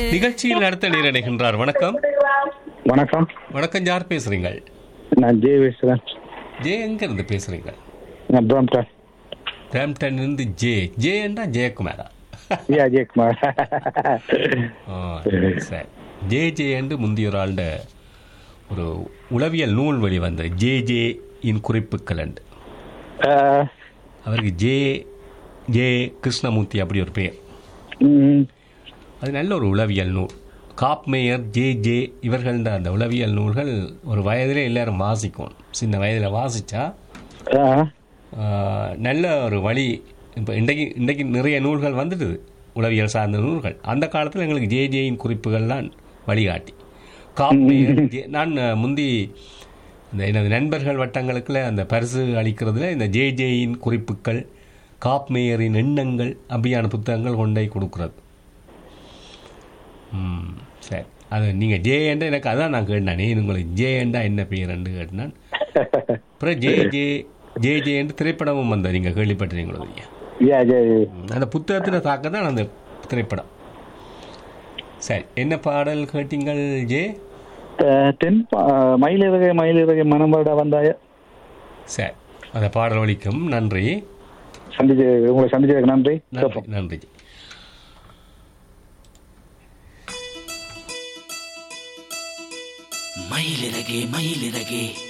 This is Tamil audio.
நிகழ்ச்சியில் அடுத்த நேரடைகின்றார் வணக்கம் வணக்கம் வணக்கம் யார் பேசுறீங்க நான் ஜே பேசுகிறேன் ஜே எங்க இருந்து பேசுறீங்க நான் பிராம்டன் பிராம்டன் இருந்து ஜே ஜே என்றா ஜெயக்குமாரா யா ஜெயக்குமார் ஆ, சரி ஜே ஜே என்று முந்தைய ஒரு ஆள்ட ஒரு உளவியல் நூல் வெளிவந்தது ஜே ஜே இன் குறிப்புகள் என்று அஹ், அவருக்கு ஜே ஜே கிருஷ்ணமூர்த்தி அப்படி ஒரு பெயர் ம், அது நல்ல ஒரு உளவியல் நூல் காப்மேயர் ஜே ஜே இவர்கள்ட அந்த உளவியல் நூல்கள் ஒரு வயதிலே எல்லாரும் வாசிக்கும் சின்ன வயதில் வாசித்தா அஹ், நல்ல ஒரு வழி இப்போ இன்றைக்கு இன்றைக்கு நிறைய நூல்கள் வந்துடுது உளவியல் சார்ந்த நூல்கள் அந்த காலத்தில் எங்களுக்கு ஜே ஜேயின் குறிப்புகள்லாம் வழிகாட்டி காப்மேயர் ஜே நான் அஹ், முந்தி இந்த எனது நண்பர்கள் வட்டங்களுக்குள்ள அந்த பரிசு அளிக்கிறதுல இந்த ஜே ஜேயின் குறிப்புகள் காப்மேயரின் எண்ணங்கள் அப்படியான புத்தகங்கள் கொண்டே கொடுக்குறது ம் சரி அது நீங்கள் ஜே என்ற எனக்கு அதான் நான் கேட்டேன் உங்களுக்கு ஜே என்றா என்ன பேருன்னு கேட்டேன் அப்புறம் ஜே ஜே ஜே ஜே என்று திரைப்படமும் வந்தது நீங்கள் கேள்விப்பட்டிருக்கீங்களோ ஐயா யா ஜெய் அந்த புத்தகத்தில் தாக்க தான் அந்த திரைப்படம் சரி என்ன பாடல் கேட்டீங்கள் ஜே அஹ், தென் பா- அஹ், மயிலிறகை மயிலிறகை மனம்பாட வந்தாய சரி அந்த பாடல் ஒலிக்கும் நன்றி சந்திச்சு உங்களை சந்திச்சதுக்கு நன்றி நன்றி நன்றி ஜி மயிலிறகே மயிலிறகே